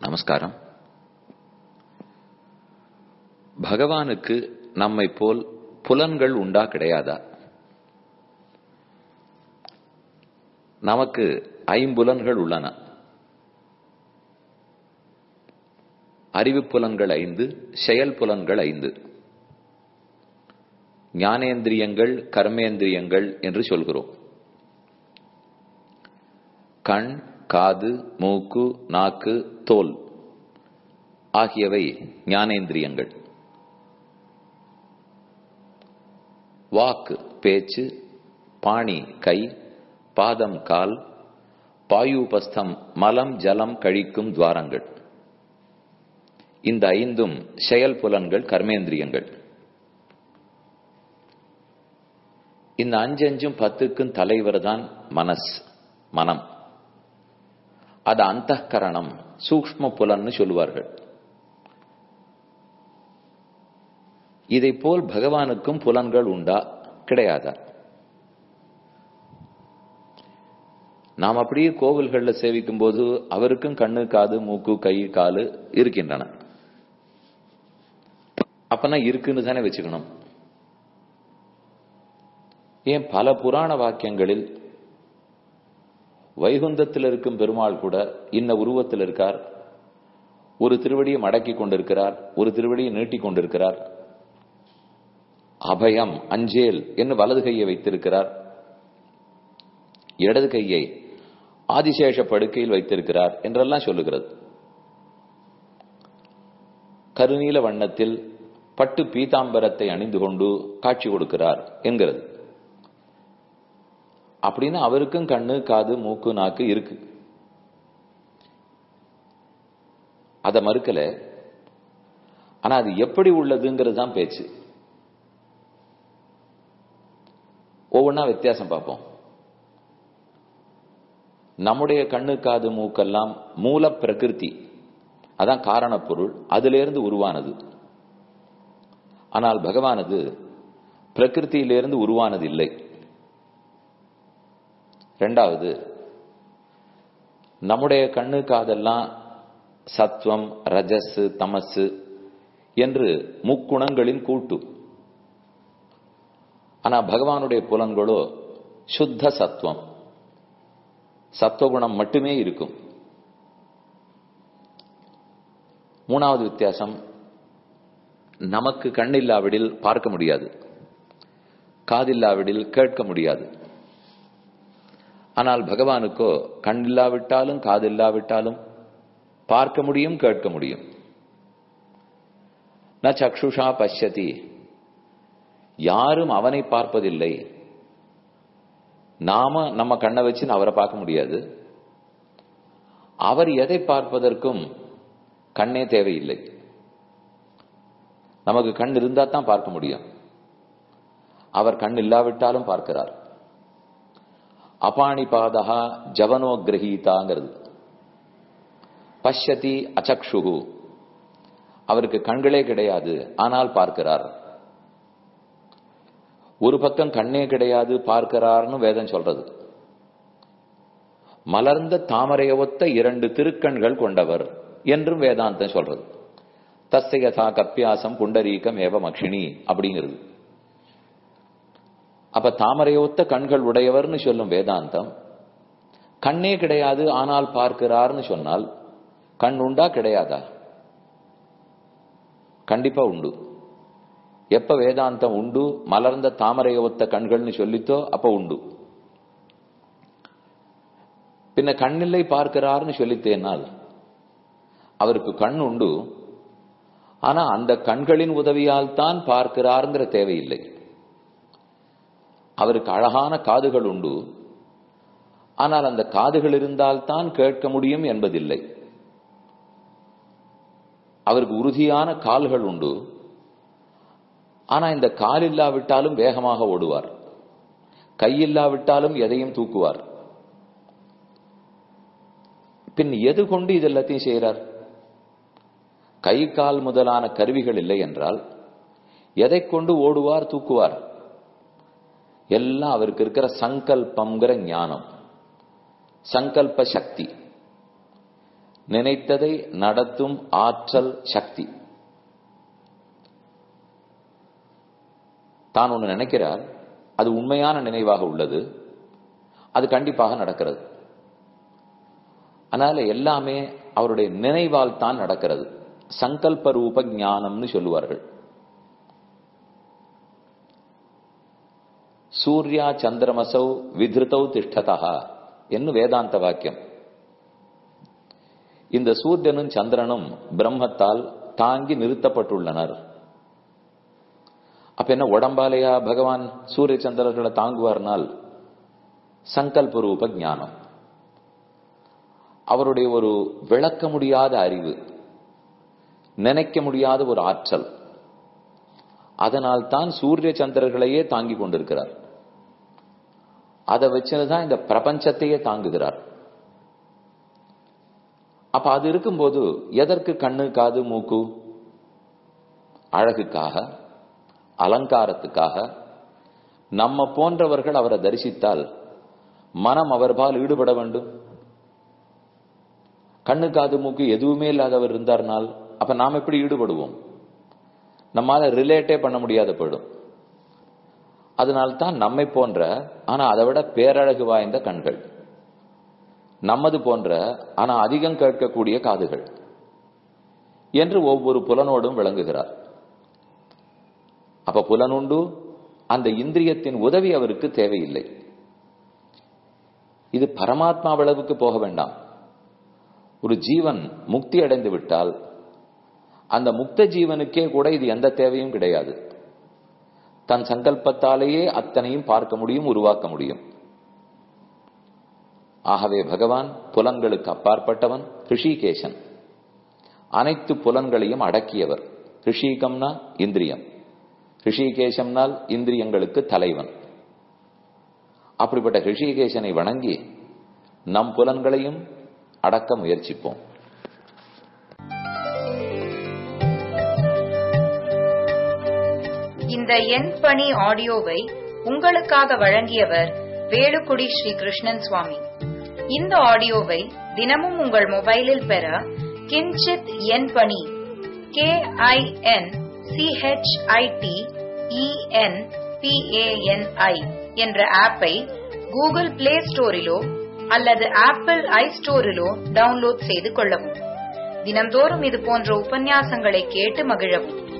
நமஸ்காரம் பகவானுக்கு நம்மை போல் புலன்கள் உண்டா கிடையாதா நமக்கு ஐம்புலன்கள் உள்ளன அறிவு புலன்கள் ஐந்து செயல் புலன்கள் ஐந்து ஞானேந்திரியங்கள் கர்மேந்திரியங்கள் என்று சொல்கிறோம் கண் காது மூக்கு நாக்கு தோல் ஆகியவை ஞானேந்திரியங்கள் வாக்கு பேச்சு பாணி கை பாதம் கால் பாயுபஸ்தம் மலம் ஜலம் கழிக்கும் துவாரங்கள் இந்த ஐந்தும் செயல் புலன்கள் கர்மேந்திரியங்கள் இந்த அஞ்சஞ்சும் பத்துக்கும் தலைவர் தான் மனஸ் மனம் அது அந்த கரணம் சூக்ம புலன்னு சொல்லுவார்கள் இதை போல் பகவானுக்கும் புலன்கள் உண்டா கிடையாதா நாம் அப்படியே கோவில்களில் சேவிக்கும் போது அவருக்கும் கண்ணு காது மூக்கு கை காலு இருக்கின்றன அப்பனா இருக்குன்னு தானே வச்சுக்கணும் ஏன் பல புராண வாக்கியங்களில் வைகுந்தத்தில் இருக்கும் பெருமாள் கூட இன்ன உருவத்தில் இருக்கார் ஒரு திருவடியை மடக்கி கொண்டிருக்கிறார் ஒரு திருவடியை நீட்டி கொண்டிருக்கிறார் அபயம் அஞ்சேல் என்று வலது கையை வைத்திருக்கிறார் இடது கையை ஆதிசேஷ படுக்கையில் வைத்திருக்கிறார் என்றெல்லாம் சொல்லுகிறது கருநீல வண்ணத்தில் பட்டு பீதாம்பரத்தை அணிந்து கொண்டு காட்சி கொடுக்கிறார் என்கிறது அப்படின்னு அவருக்கும் கண்ணு காது மூக்கு நாக்கு இருக்கு அதை மறுக்கல ஆனா அது எப்படி உள்ளதுங்கிறது தான் பேச்சு ஒவ்வொன்றா வித்தியாசம் பார்ப்போம் நம்முடைய கண்ணு காது மூக்கெல்லாம் மூல பிரகிருதி அதான் காரண பொருள் அதிலிருந்து உருவானது ஆனால் பகவானது பிரகிருத்தியிலிருந்து உருவானது இல்லை ரெண்டாவது நம்முடைய கண்ணு காதெல்லாம் சத்வம் ரஜஸ் தமசு என்று முக்குணங்களின் கூட்டு ஆனா பகவானுடைய புலன்களோ சுத்த சத்துவம் சத்துவகுணம் மட்டுமே இருக்கும் மூணாவது வித்தியாசம் நமக்கு கண்ணில்லாவிடில் பார்க்க முடியாது காதில்லாவிடில் கேட்க முடியாது ஆனால் பகவானுக்கோ கண் இல்லாவிட்டாலும் காது இல்லாவிட்டாலும் பார்க்க முடியும் கேட்க முடியும் ந சக்ஷுஷா பஷ்யதி யாரும் அவனை பார்ப்பதில்லை நாம நம்ம கண்ணை வச்சு அவரை பார்க்க முடியாது அவர் எதை பார்ப்பதற்கும் கண்ணே தேவையில்லை நமக்கு கண் இருந்தா தான் பார்க்க முடியும் அவர் கண் இல்லாவிட்டாலும் பார்க்கிறார் அபாணி பாதகா ஜவனோ கிரகீதாங்கிறது பஷ்யதி அச்சக்ஷுகு அவருக்கு கண்களே கிடையாது ஆனால் பார்க்கிறார் ஒரு பக்கம் கண்ணே கிடையாது பார்க்கிறார்னு வேதம் சொல்றது மலர்ந்த தாமரைய ஒத்த இரண்டு திருக்கண்கள் கொண்டவர் என்றும் வேதாந்தம் சொல்றது தஸ்யதா கப்பியாசம் புண்டரீகம் ஏவ மக்ஷினி அப்படிங்கிறது அப்ப தாமரையொத்த கண்கள் உடையவர்னு சொல்லும் வேதாந்தம் கண்ணே கிடையாது ஆனால் பார்க்கிறார்னு சொன்னால் கண் உண்டா கிடையாதா கண்டிப்பா உண்டு எப்ப வேதாந்தம் உண்டு மலர்ந்த தாமரைய ஒத்த கண்கள்னு சொல்லித்தோ அப்ப உண்டு பின்ன கண்ணில்லை பார்க்கிறார்னு சொல்லித்தேனால் அவருக்கு கண் உண்டு ஆனா அந்த கண்களின் உதவியால் தான் பார்க்கிறாருங்கிற தேவையில்லை அவருக்கு அழகான காதுகள் உண்டு ஆனால் அந்த காதுகள் இருந்தால்தான் கேட்க முடியும் என்பதில்லை அவருக்கு உறுதியான கால்கள் உண்டு ஆனா இந்த கால் இல்லாவிட்டாலும் வேகமாக ஓடுவார் கையில்லாவிட்டாலும் எதையும் தூக்குவார் பின் எது கொண்டு இது எல்லாத்தையும் செய்கிறார் கை கால் முதலான கருவிகள் இல்லை என்றால் எதை கொண்டு ஓடுவார் தூக்குவார் எல்லாம் அவருக்கு இருக்கிற சங்கல்பம்ங்கிற ஞானம் சங்கல்ப சக்தி நினைத்ததை நடத்தும் ஆற்றல் சக்தி தான் ஒன்று நினைக்கிறார் அது உண்மையான நினைவாக உள்ளது அது கண்டிப்பாக நடக்கிறது அதனால எல்லாமே அவருடைய நினைவால் தான் நடக்கிறது சங்கல்ப ரூப ஞானம்னு சொல்லுவார்கள் சூர்யா சந்திரமசௌ விதிருத்தௌ திஷ்டதா என்று வேதாந்த வாக்கியம் இந்த சூரியனும் சந்திரனும் பிரம்மத்தால் தாங்கி நிறுத்தப்பட்டுள்ளனர் அப்ப என்ன உடம்பாலையா பகவான் சூரிய சந்திரர்களை தாங்குவார்னால் சங்கல்ப ரூப ஞானம் அவருடைய ஒரு விளக்க முடியாத அறிவு நினைக்க முடியாத ஒரு ஆற்றல் அதனால் தான் சூரிய சந்திரர்களையே தாங்கி கொண்டிருக்கிறார் அதை வச்சுதான் இந்த பிரபஞ்சத்தையே தாங்குகிறார் அப்ப அது இருக்கும்போது எதற்கு கண்ணு காது மூக்கு அழகுக்காக அலங்காரத்துக்காக நம்ம போன்றவர்கள் அவரை தரிசித்தால் மனம் அவர்பால் ஈடுபட வேண்டும் கண்ணு காது மூக்கு எதுவுமே இல்லாதவர் இருந்தார்னால் அப்ப நாம் எப்படி ஈடுபடுவோம் நம்மால ரிலேட்டே பண்ண முடியாத போயிடும் அதனால்தான் நம்மை போன்ற ஆனா அதை விட பேரழகு வாய்ந்த கண்கள் நமது போன்ற ஆனா அதிகம் கேட்கக்கூடிய காதுகள் என்று ஒவ்வொரு புலனோடும் விளங்குகிறார் அப்ப புலனுண்டு அந்த இந்திரியத்தின் உதவி அவருக்கு தேவையில்லை இது பரமாத்மா அளவுக்கு போக வேண்டாம் ஒரு ஜீவன் முக்தி அடைந்து விட்டால் அந்த முக்த ஜீவனுக்கே கூட இது எந்த தேவையும் கிடையாது தன் சங்கல்பத்தாலேயே அத்தனையும் பார்க்க முடியும் உருவாக்க முடியும் ஆகவே பகவான் புலன்களுக்கு அப்பாற்பட்டவன் ரிஷிகேசன் அனைத்து புலன்களையும் அடக்கியவர் ரிஷிகம்னா இந்திரியம் ரிஷிகேசம்னால் இந்திரியங்களுக்கு தலைவன் அப்படிப்பட்ட ரிஷிகேசனை வணங்கி நம் புலன்களையும் அடக்க முயற்சிப்போம் இந்த எண் பணி ஆடியோவை உங்களுக்காக வழங்கியவர் வேலுக்குடி ஸ்ரீ கிருஷ்ணன் சுவாமி இந்த ஆடியோவை தினமும் உங்கள் மொபைலில் பெற கிஞ்சித் எண் பணி கே ஐ என் சிஹெச்ஐடி இஎன் பிஏஎன்ஐ என்ற ஆப்பை கூகுள் பிளே ஸ்டோரிலோ அல்லது ஆப்பிள் ஐ ஸ்டோரிலோ டவுன்லோட் செய்து கொள்ளவும் தினம்தோறும் இது போன்ற உபன்யாசங்களை கேட்டு மகிழவும்